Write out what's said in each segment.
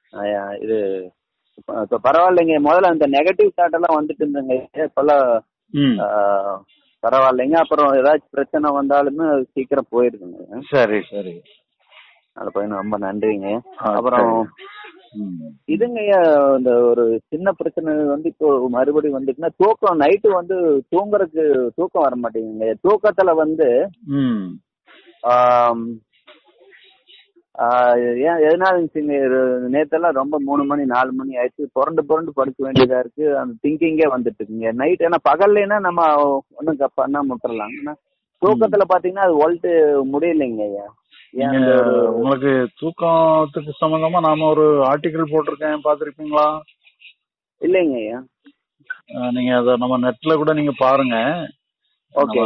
ஐயா, இது இப்ப- இப்ப பரவாயில்லைங்க முதல்ல அந்த நெகட்டிவ் தாட் எல்லாம் வந்துட்டு இருந்தேங்க இப்பெல்லாம் ம் ஆ, பரவாயில்லைங்க அப்புறம் ஏதாச்சும் பிரச்சனை வந்தாலுமே அது சீக்கிரம் போயிருதுங்க சரி சரி அது போய் ரொம்ப நன்றிங்க ஆ, அப்புறம் ம் இதுங்க ஐயா, இந்த ஒரு சின்ன பிரச்சனை வந்து இப்போ மறுபடியும் வந்துட்டுன்னா தூக்கம் நைட்டு வந்து தூங்குறதுக்கு தூக்கம் வர மாட்டேங்குங்க தூக்கத்துல வந்து ம் ஆம், ஆ, ஏன் எதனால நேத்தெல்லாம் ரொம்ப மூணு மணி நாலு மணி ஆயிடுச்சு புரண்டு புரண்டு படுக்க வேண்டியதா இருக்கு அந்த திங்கிங்கே வந்துட்டு இருக்குங்க நைட் ஏன்னா பகல்லைன்னா நம்ம ஒன்றும் பண்ணா முட்டுறலாம் ஆனா தூக்கத்துல பாத்தீங்கன்னா அது ஒல்ட்டு முடியலைங்க ஐயா ஏன் நீங்க அந்த ஒரு- உங்களுக்கு தூக்கத்துக்கு சம்பந்தமா நாம ஒரு ஆர்டிகிள் போட்டிருக்கேன் பாத்திருப்பீங்களா இல்லைங்க ஐயா அஹ் நீங்க அத நம்ம நெட்ல கூட நீங்க பாருங்க ஓகே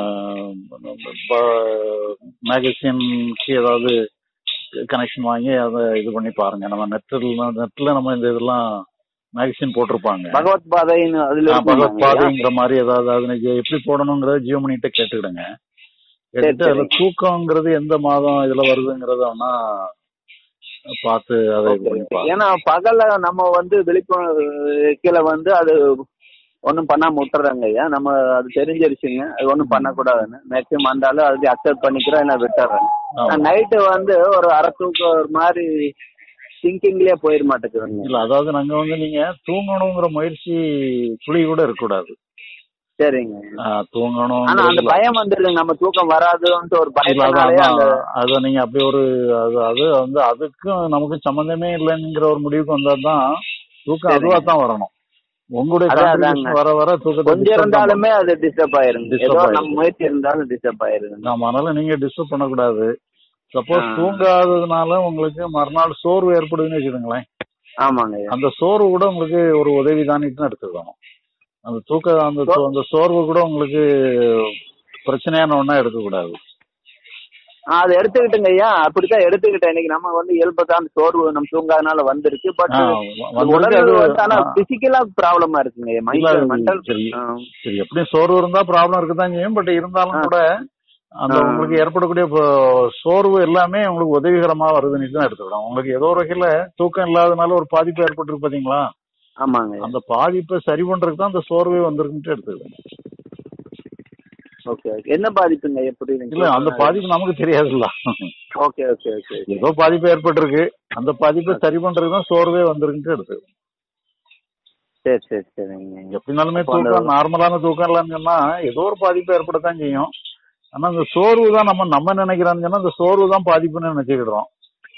மேகசின்க்கு ஏதாவது கனெக்ஷன் வாங்கி அதை இது பண்ணி பாருங்க நம்ம நெட்ல நெட்ல நம்ம இந்த இதெல்லாம் மேகசின் போட்டிருப்பாங்க பகவத் பாதைன்னு அதுல ஆ, இருக்குமாங்க பகவத் ஐயா? பாதைங்கிற மாதிரி ஏதாவது அது நீங்க எப்படி போடணுங்கிறத ஜியோமணிட்ட கேட்டுக்கிடுங்க கேட்டுட்டு அதுல சரி. தூக்கங்கிறது எந்த மாதம் இதுல வருதுங்கிறத வேணா பார்த்து அதை இது பண்ணி பாருங்க ஏன்னா பகல்ல நம்ம வந்து விழிப்புணர்வு வந்து அது ஒன்றும் பண்ணாம விட்டுறாங்க ஐயா நம்ம அது தெரிஞ்சிருச்சுங்க அது ஒன்றும் பண்ணக்கூடாதுன்னு மேக்சிமம் வந்தாலும் அது அக்செப்ட் பண்ணிக்கிறோம் என்ன விட்டுறேன் ஆமா. நைட்டு வந்து ஒரு அரை தூக்கம் ஒரு மாதிரி திங்கிங்லயே போயிட மாட்டேங்குதுங்க இல்ல அதாவது நாங்க வந்து நீங்க தூங்கணுங்கிற முயற்சி துளி கூட இருக்கக்கூடாது சரிங்க ஆ, தூங்கணும் ஆனா அந்த பயம் வந்துடுது நம்ம தூக்கம் வராதுன்ட்டு ஒரு இல்ல, அதான், பயத்தினாலே அந்த அதான். அத நீங்க அப்படி ஒரு அது அது வந்து அதுக்கும் நமக்கு சம்பந்தமே இல்லைங்கிற ஒரு முடிவுக்கு வந்தா தான் தூக்கம் சரிங்க. அதுவா தான் வரணும் உங்களுடைய அதான், contribution அதாங்க. வர வர தூக்கத்தை கொஞ்சம் disturb தான் இருந்தாலுமே அது டிஸ்டர்ப் ஆயிருங்க Disturb ஏதோ ஆயிருது. நம்ம முயற்சி இருந்தாலும் டிஸ்டர்ப் ஆயிருங்க பண்ணும். ஆமா அதனால நீங்க டிஸ்டர்ப் பண்ணக்கூடாது சப்போஸ் ஆ. தூங்காததுனால உங்களுக்கு மறுநாள் சோர்வு ஏற்படுதுன்னு வச்சுக்கோங்களேன் ஆமாங்க ஐயா அந்த சோர்வு கூட உங்களுக்கு ஒரு உதவி தான் எடுத்துக்கணும் அந்த தூக்க அந்த சோ- அந்த சோர்வு கூட உங்களுக்கு பிரச்சனையான ஒண்ணா எடுக்கக்கூடாது ஆ, அது எடுத்துக்கிட்டுங்க ஐயா அப்படித்தான் எடுத்துக்கிட்டேன் இன்னைக்கு நம்ம வந்து இயல்பு தான் சோர்வு நம்ம தூங்காதனால வந்திருக்கு பட் ஆ, வந்திருக்கு உடல் அது- வந்து ஆனா ஆ. பிசிக்கலா ப்ராப்ளமா இருக்குங்க இல்ல, மைண்ட் மென்டல் சரி சரி எப்படியும் சோர்வு இருந்தா ப்ராப்ளம் இருக்குதான் செய்யும் பட் இருந்தாலும் ஆ. கூட அந்த ஆ. உங்களுக்கு ஏற்படக்கூடிய இப்போ சோர்வு எல்லாமே உங்களுக்கு உதவிகரமா வருதுன்னு தான் எடுத்துக்கணும் உங்களுக்கு ஏதோ ஒரு வகையில தூக்கம் இல்லாதனால ஒரு பாதிப்பு ஏற்பட்டிருக்கு பாத்தீங்களா ஆமாங்க ஐயா. அந்த பாதிப்பை சரி பண்றதுக்கு தான் அந்த சோர்வே வந்திருக்குன்ட்டு எடுத்துக்கணும் ஓகே ஓகே என்ன பாதிப்புங்க எப்படி இல்ல அந்த பாதிப்பு நமக்கு தெரியாதுல்ல ஓகே ஓகே ஓகே ஏதோ பாதிப்பு ஏற்பட்டிருக்கு அந்த பாதிப்பை சரி பண்றதுக்கு தான் சோர்வே வந்திருக்குன்ட்டு எடுத்துக்கணும் சரி சரி சரிங்க எப்படினாலுமே அப்ப அந்த- தூக்கம் நார்மலான தூக்கம் இல்லைன்னு சொன்னா ஏதோ ஒரு பாதிப்பு ஏற்படத்தான் செய்யும் ஆனா அந்த சோர்வு தான் நம்ம நம்ம நினைக்கிறோம்னு சொன்னா அந்த சோர்வு தான் பாதிப்புன்னு நினைச்சுக்கிடுறோம்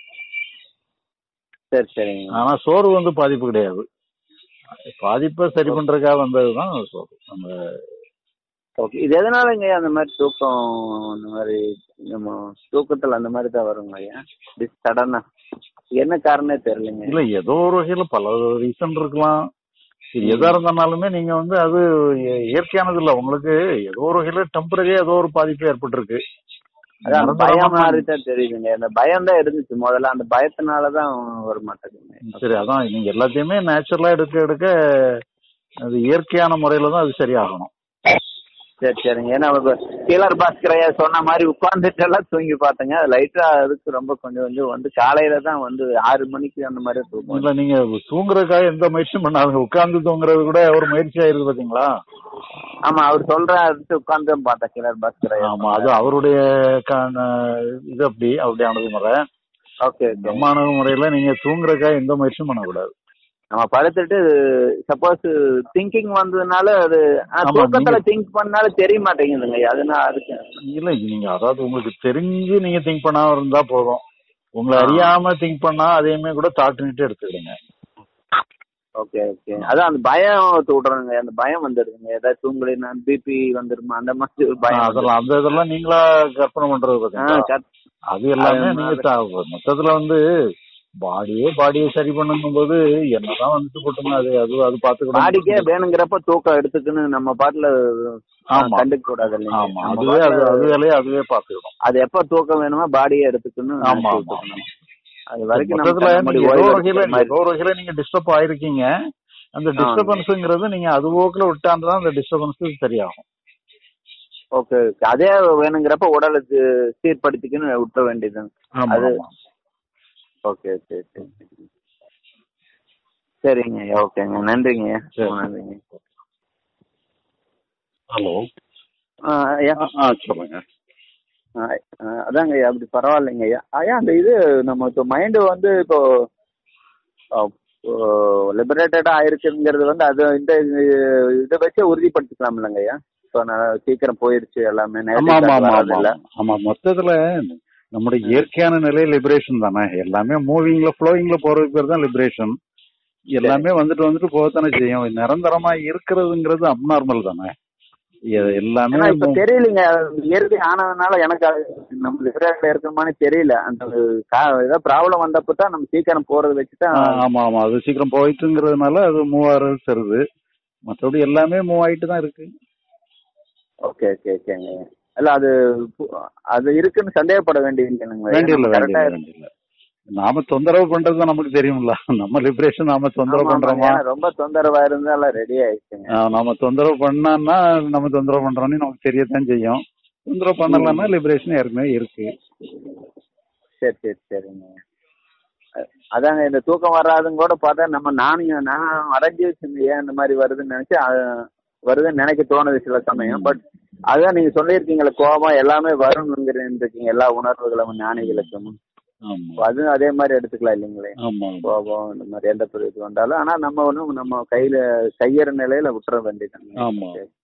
சரி சரிங்க ஆனா சோர்வு வந்து பாதிப்பு கிடையாது பாதிப்பை சரி பண்றதுக்காக வந்ததுதான் அந்த சோர்வு அந்த ஓகே இது எதனாலங்க அந்த மாதிரி தூக்கம் அந்த மாதிரி நம்ம தூக்கத்துல அந்த மாதிரி தான் வருங்க ஐயா சடனா என்ன காரணம் தெரியலங்க இல்ல ஏதோ ஒரு வகையில பல ரீசன் இருக்கலாம் இது எதா இருந்தாலுமே நீங்க வந்து அது இய- இயற்கையானது இல்ல உங்களுக்கு ஏதோ ஒரு வகையில டெம்பரரியா ஏதோ ஒரு பாதிப்பு ஏற்பட்டிருக்கு அதான் அந்த பயம் நிரந்தரமா- மாதிரி தான் தெரியுதுங்க அந்த பயம் தான் இருந்துச்சு முதல்ல அந்த பயத்தினால தான் வர மாட்டேங்குங்க சரி அதான் நீங்க எல்லாத்தையுமே நேச்சுரலா எடுக்க எடுக்க அது இயற்கையான முறையில தான் அது சரியாகணும் சரி சரிங்க ஏன்னா கீழர் பாஸ்கரையா சொன்ன மாதிரி உட்கார்ந்துட்டு எல்லாம் தூங்கி பார்த்தேங்க அது லைட்டா அதுக்கு ரொம்ப கொஞ்சம் கொஞ்சம் வந்து காலையில தான் வந்து ஆறு மணிக்கு அந்த மாதிரி தூக்கம் இல்ல நீங்க தூங்குறதுக்காக எந்த முயற்சியும் பண்ணாதுங்க உட்கார்ந்து தூங்குறது கூட ஒரு முயற்சி ஆயிருக்கு பாத்தீங்களா ஆமா அவர் சொல்ற அதுக்கு உட்கார்ந்து பார்த்தேன் கீழர் பாஸ்கரையா ஆமா அது அவருடைய க- இது அப்படி அவருடைய அணுகுமுறை ஓகே ஓகே நம்ம அணுகுமுறையில நீங்க தூங்குறதுக்காக எந்த முயற்சியும் பண்ணக்கூடாது நம்ம படுத்துட்டு சப்போஸ் திங்கிங் வந்ததுனால அது ஆனா, ஆமா, தூக்கத்துல நீங்க- திங்க் பண்ணாலும் தெரிய மாட்டேங்குதுங்க அதனால அதுக்கு இல்ல நீங்க அதாவது உங்களுக்கு தெரிஞ்சு நீங்க திங்க் பண்ணாம இருந்தா போதும் உங்களை ஆ. அறியாம திங்க் பண்ணா அதையுமே கூட தாட்டுனிட்டு எடுத்துக்கிடுங்க ஓகே ஓகே அதான் அந்த பயம் விடுறாங்க அந்த பயம் வந்துடுதுங்க ஏதாவது தூங்கலை நான் பிபி வந்துருமா அந்த மாதிரி ஒரு ஆ, பயம் வந்துடுது. அதெல்லாம் அந்த இதெல்லாம் நீங்களா கற்பனை பண்றது ஆ, பாத்தீங்களா கத்- அது எல்லாமே அது நீங்க தா- மொத்தத்துல வந்து பாடியே பாடியை சரி பண்ணும் போது என்னதான் வந்துட்டு போட்டுங்க அது அது அது பாடிக்கே பாத்துக்கிட்டு வேணுங்கிறப்ப தூக்கம் எடுத்துக்கணும் நம்ம பாட்டுல ஆமா. கண்டுக்க கூடாது இல்லைங்க ஆமா நம்ம அதுவே அது பாட்டுல அது வேலையை அதுவே பாத்துக்கிடும் அது எப்ப தூக்கம் வேணுமோ பாடியே எடுத்துக்கணும் ஆமா, நினைச்சு ஆமா. விட்டுக்கணும். அது வரைக்கும் நம்ம மொத்தத்துல கண்ண மூடி நீங்க ஏதோ ஓய்வு ஒரு வகையில எடுக்கிற மாதிரி. ஏதோ ஒரு வகையில நீங்க டிஸ்டர்ப் ஆயிருக்கீங்க அந்த ஆ. டிஸ்டர்பன்ஸ்ங்கிறது நீங்க அது போக்குல விட்டாண்டுதான் அந்த டிஸ்டர்பன்ஸ் சரியாகும் ஓகே ஓகே. அதே வேணுங்கிறப்ப உடலுக்கு சீர்படுத்திக்கணும் விட்டுற வேண்டியது ஆமா அது- ஆமா ஓகே ஓகே ஓகே சரிங்க ஐயா ஓகேங்க நன்றிங்க ஐயா சரி. ரொம்ப நன்றிங்க ஹலோ ஆ, ஐயா ஆ சொல்லுங்க ஆ, ஆ, அதாங்க ஐயா அப்படி பரவாயில்லைங்க ஐயா ஐயா அந்த இது நம்ம இப்போ மைண்டு வந்து இப்போ லிபரேட்டடா ஆயிருக்குங்கிறது வந்து அது இந்த இதை வச்சே உறுதிப்படுத்திக்கலாம் இல்லைங்க ஐயா இப்போ நான் சீக்கிரம் போயிருச்சு எல்லாமே ஆமா ஆமா ஆமா நேரத்துக்கு ஆமா இல்ல ஆமா மொத்தத்துல நம்முடைய இயற்கையான நிலை லிபரேஷன் தானே எல்லாமே மூவிங்ல ஃப்ளோயிங்ல போறது பேர் தான் லிபரேஷன் எல்லாமே வந்துட்டு வந்துட்டு போகத்தானே செய்யும் நிரந்தரமா இருக்கிறதுங்கிறது அப்நார்மல் தானே எ- எல்லாமே ஏன்னா இப்ப மு- தெரியலங்க இயற்கை ஆனதுனால எனக்கு அது நம்ம லிபரேட்ல இருக்கணுமான்னு தெரியல அந்த கா- ஏதோ ப்ராப்ளம் வந்தப்ப தான் நம்ம சீக்கிரம் போறது வச்சு ஆ, தான் ஆமா ஆமா அது சீக்கிரம் போயிட்டுங்கிறதுனால அது மூவ் ஆகிறது தருது மற்றபடி எல்லாமே மூவ் ஆயிட்டு தான் இருக்கு ஓகே ஓகே ஓகேங்க இல்ல அது பு- அது இருக்குன்னு சந்தேகப்பட வேண்டியது வேண்டியதில்ல கரெக்டா வேண்டியதில்ல வேண்டியதில்ல நாம தொந்தரவு பண்றது தான் நமக்கு தெரியும்ல நம்ம லிபரேஷன் நாம தொந்தரவு பண்றோமா ரொம்ப தொந்தரவா இருந்தாலும் ரெடி ஆயிடுச்சுங்க ஆ, நம்ம தொந்தரவு பண்ணான்னா நம்ம தொந்தரவு பண்றோம்னு நமக்கு தெரியத்தான் செய்யும் தொந்தரவு பண்ணலன்னா லிபரேஷன் ஏற்கனவே இருக்கு சரி சரி சரிங்க அ- அதாங்க இந்த தூக்கம் வராதுன்னு கூட பார்த்தா நம்ம நானும் நான் அடைஞ்சு வச்சிருந்தேன் ஏன் இந்த மாதிரி வருதுன்னு நினைச்சு அ- வருதுன்னு நினைக்க தோணுது சில சமயம் பட் அதான் நீங்க சொல்லியிருக்கீங்களே கோபம் எல்லாமே வரும்ங்கிறீங்க எல்லா உணர்வுகளும் ஞானிகளுக்கும் ஆமா அதுவும் அதே மாதிரி எடுத்துக்கலாம் இல்லைங்களே ஆமா கோபம் இந்த மாதிரி எந்த ஒரு இது வந்தாலும் ஆனா நம்ம ஒன்றும் நம்ம கையில கையற நிலையில விட்டுற வேண்டியது ஆமா